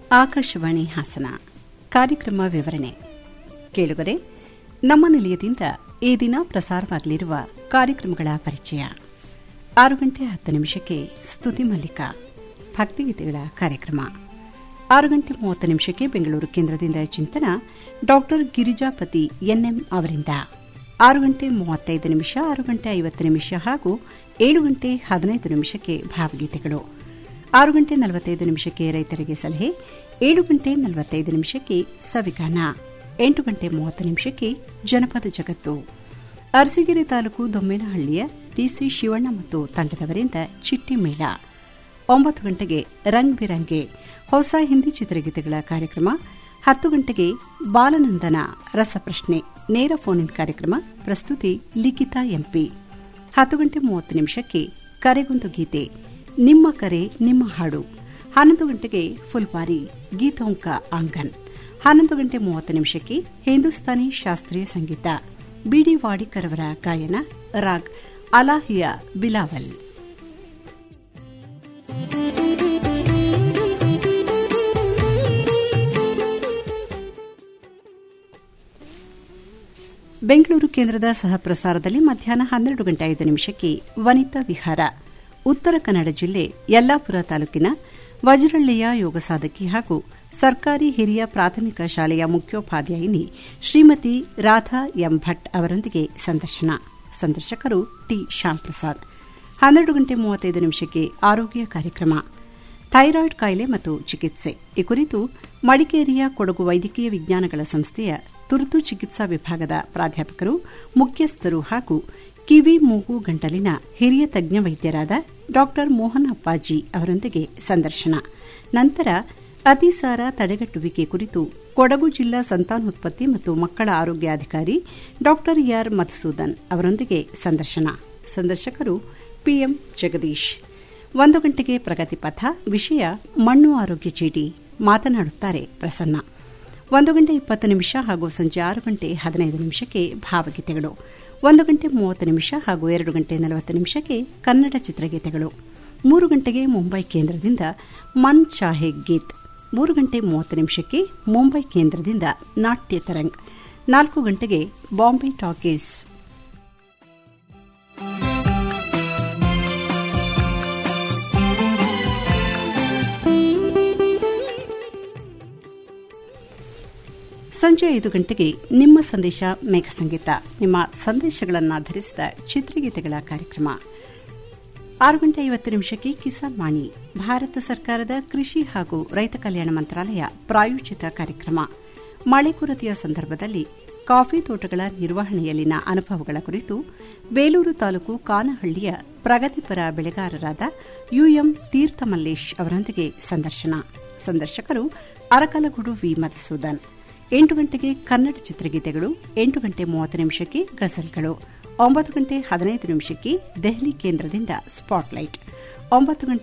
ಆಕಾಶವಾಣಿ ಹಾಸನ ಕಾರ್ಯಕ್ರಮ ವಿವರಣೆ ಕೇಳುಗರೆ ನಮ್ಮ ನಿಲಯದಿಂದ ಈ ದಿನ ಪ್ರಸಾರವಾಗಲಿರುವ ಕಾರ್ಯಕ್ರಮಗಳ ಪರಿಚಯ ಆರು ಗಂಟೆ ಹತ್ತು ನಿಮಿಷಕ್ಕೆ ಸ್ತುತಿ ಮಲ್ಲಿಕ ಭಕ್ತಿಗೀತೆಗಳ ಕಾರ್ಯಕ್ರಮ ಆರು ಗಂಟೆ ಮೂವತ್ತು ನಿಮಿಷಕ್ಕೆ ಬೆಂಗಳೂರು ಕೇಂದ್ರದಿಂದ ಚಿಂತನ ಡಾಕ್ಟರ್ ಗಿರಿಜಾಪತಿ ಎನ್ಎಂ ಅವರಿಂದ ಆರು ಗಂಟೆ ಮೂವತ್ತೈದು ನಿಮಿಷ ಆರು ಗಂಟೆ ಐವತ್ತು ನಿಮಿಷ ಹಾಗೂ ಏಳು ಗಂಟೆ ಹದಿನೈದು ನಿಮಿಷಕ್ಕೆ ಭಾವಗೀತೆಗಳು ಆರು ಗಂಟೆ ನಲವತ್ತೈದು ನಿಮಿಷಕ್ಕೆ ರೈತರಿಗೆ ಸಲಹೆ ಏಳು ಗಂಟೆ ನಲವತ್ತೈದು ನಿಮಿಷಕ್ಕೆ ಸವಿಗಾನ ಎಂಟು ಗಂಟೆ ಮೂವತ್ತು ನಿಮಿಷಕ್ಕೆ ಜನಪದ ಜಗತ್ತು ಅರಸೀಕೆರೆ ತಾಲೂಕು ದೊಮ್ಮೇನಹಳ್ಳಿಯ ಟಿಸಿ ಶಿವಣ್ಣ ಮತ್ತು ತಂಡದವರಿಂದ ಚಿಟ್ಟಿ ಮೇಳ ಒಂಬತ್ತು ಗಂಟೆಗೆ ರಂಗ್ ಬಿರಂಗೆ ಹೊಸ ಹಿಂದಿ ಚಿತ್ರಗೀತೆಗಳ ಕಾರ್ಯಕ್ರಮ ಹತ್ತು ಗಂಟೆಗೆ ಬಾಲನಂದನ ರಸಪ್ರಶ್ನೆ ನೇರ ಫೋನ್ ಇನ್ ಕಾರ್ಯಕ್ರಮ ಪ್ರಸ್ತುತಿ ಲಿಖಿತಾ ಎಂಪಿ ಹತ್ತು ಗಂಟೆ ಮೂವತ್ತು ನಿಮಿಷಕ್ಕೆ ಕರೆಗೊಂದು ಗೀತೆ ನಿಮ್ಮ ಕರೆ ನಿಮ್ಮ ಹಾಡು ಹನ್ನೊಂದು ಗಂಟೆಗೆ ಫುಲ್ಬಾರಿ ಗೀತೋಂಕ ಆಂಗನ್ ಹನ್ನೊಂದು ಗಂಟೆ ಮೂವತ್ತು ನಿಮಿಷಕ್ಕೆ ಹಿಂದೂಸ್ತಾನಿ ಶಾಸ್ತ್ರೀಯ ಸಂಗೀತ ಬಿಡಿ ವಾಡಿಕರ್ ಅವರ ಗಾಯನ ರಾಗ್ ಅಲಾಹಿಯಾ ಬಿಲಾವಲ್ ಬೆಂಗಳೂರು ಕೇಂದ್ರದ ಸಹ ಪ್ರಸಾರದಲ್ಲಿ ಮಧ್ಯಾಹ್ನ ಹನ್ನೆರಡು ಗಂಟೆ ಐದು ನಿಮಿಷಕ್ಕೆ ವನಿತಾ ವಿಹಾರ ಉತ್ತರ ಕನ್ನಡ ಜಿಲ್ಲೆ ಯಲ್ಲಾಪುರ ತಾಲೂಕಿನ ವಜ್ರಳ್ಳಿಯ ಯೋಗ ಸಾಧಕಿ ಹಾಗೂ ಸರ್ಕಾರಿ ಹಿರಿಯ ಪ್ರಾಥಮಿಕ ಶಾಲೆಯ ಮುಖ್ಯೋಪಾಧ್ಯಾಯಿನಿ ಶ್ರೀಮತಿ ರಾಧಾ ಎಂ ಭಟ್ ಅವರೊಂದಿಗೆ ಸಂದರ್ಶನ ಸಂದರ್ಶಕರು ಟಿ ಶ್ಯಾಂಪ್ರಸಾದ್ ಹನ್ನೆರಡು ಗಂಟೆ ಮೂವತ್ತೈದು ನಿಮಿಷಕ್ಕೆ ಆರೋಗ್ಯ ಕಾರ್ಯಕ್ರಮ ಥೈರಾಯ್ಡ್ ಕಾಯಿಲೆ ಮತ್ತು ಚಿಕಿತ್ಸೆ ಈ ಕುರಿತು ಮಡಿಕೇರಿಯ ಕೊಡಗು ವೈದ್ಯಕೀಯ ವಿಜ್ಞಾನಗಳ ಸಂಸ್ಥೆಯ ತುರ್ತು ಚಿಕಿತ್ಸಾ ವಿಭಾಗದ ಪ್ರಾಧ್ಯಾಪಕರು ಮುಖ್ಯಸ್ಥರು ಹಾಗೂ ಕಿವಿ ಮೂಗು ಗಂಟಲಿನ ಹಿರಿಯ ತಜ್ಞ ವೈದ್ಯರಾದ ಡಾ ಮೋಹನ್ ಅಪ್ಪಾಜಿ ಅವರೊಂದಿಗೆ ಸಂದರ್ಶನ ನಂತರ ಅತಿಸಾರ ತಡೆಗಟ್ಟುವಿಕೆ ಕುರಿತು ಕೊಡಗು ಜಿಲ್ಲಾ ಸಂತಾನೋತ್ಪತ್ತಿ ಮತ್ತು ಮಕ್ಕಳ ಆರೋಗ್ಯಾಧಿಕಾರಿ ಡಾ ಆರ್ ಮಧುಸೂದನ್ ಅವರೊಂದಿಗೆ ಸಂದರ್ಶನ ಸಂದರ್ಶಕರು ಪಿಎಂ ಜಗದೀಶ್ ಒಂದು ಗಂಟೆಗೆ ಪ್ರಗತಿ ಪಥ ವಿಷಯ ಮಣ್ಣು ಆರೋಗ್ಯ ಚೀಟಿ ಮಾತನಾಡುತ್ತಾರೆ ಪ್ರಸನ್ನ ಒಂದು ಗಂಟೆ ಇಪ್ಪತ್ತು ನಿಮಿಷ ಹಾಗೂ ಸಂಜೆ ಆರು ಗಂಟೆ ಹದಿನೈದು ನಿಮಿಷಕ್ಕೆ ಭಾವಗೀತೆಗಳು ಒಂದು ಗಂಟೆ ಮೂವತ್ತು ನಿಮಿಷ ಹಾಗೂ ಎರಡು ಗಂಟೆ ನಲವತ್ತು ನಿಮಿಷಕ್ಕೆ ಕನ್ನಡ ಚಿತ್ರಗೀತೆಗಳು ಮೂರು ಗಂಟೆಗೆ ಮುಂಬೈ ಕೇಂದ್ರದಿಂದ ಮನ್ ಚಾಹೆ ಗೀತ್ ಮೂರು ಗಂಟೆ ಮೂವತ್ತು ನಿಮಿಷಕ್ಕೆ ಮುಂಬೈ ಕೇಂದ್ರದಿಂದ ನಾಟ್ಯ ತರಂಗ್ ನಾಲ್ಕು ಗಂಟೆಗೆ ಬಾಂಬೆ ಟಾಕೀಸ್ ಸಂಜೆ ಐದು ಗಂಟೆಗೆ ನಿಮ್ಮ ಸಂದೇಶ ಮೇಘ ಸಂಗೀತ ನಿಮ್ಮ ಸಂದೇಶಗಳನ್ನಾಧರಿಸಿದ ಚಿತ್ರಗೀತೆಗಳ ಕಾರ್ಯಕ್ರಮ ಆರು ಗಂಟೆ ಐವತ್ತು ನಿಮಿಷಕ್ಕೆ ಕಿಸಾನ್ ವಾಣಿ ಭಾರತ ಸರ್ಕಾರದ ಕೃಷಿ ಹಾಗೂ ರೈತ ಕಲ್ಯಾಣ ಮಂತ್ರಾಲಯ ಪ್ರಾಯೋಜಿತ ಕಾರ್ಯಕ್ರಮ ಮಳೆ ಕೊರತೆಯ ಸಂದರ್ಭದಲ್ಲಿ ಕಾಫಿ ತೋಟಗಳ ನಿರ್ವಹಣೆಯಲ್ಲಿನ ಅನುಭವಗಳ ಕುರಿತು ಬೇಲೂರು ತಾಲೂಕು ಕಾನಹಳ್ಳಿಯ ಪ್ರಗತಿಪರ ಬೆಳೆಗಾರರಾದ ಯುಎಂ ತೀರ್ಥಮಲ್ಲೇಶ್ ಅವರೊಂದಿಗೆ ಸಂದರ್ಶನ ಸಂದರ್ಶಕರು ಅರಕಲಗೂಡು ವಿ ಮಧುಸೂದನ್ ಎಂಟು ಗಂಟೆಗೆ ಕನ್ನಡ ಚಿತ್ರಗೀತೆಗಳು ಎಂಟು ಗಂಟೆ ಮೂವತ್ತು ನಿಮಿಷಕ್ಕೆ ಗಜಲ್ಗಳು ಒಂಬತ್ತು ಗಂಟೆ ಹದಿನೈದು ನಿಮಿಷಕ್ಕೆ ದೆಹಲಿ ಕೇಂದ್ರದಿಂದ ಸ್ಪಾಟ್ಲೈಟ್ ಒಂಬತ್ತು ಗಂಟೆ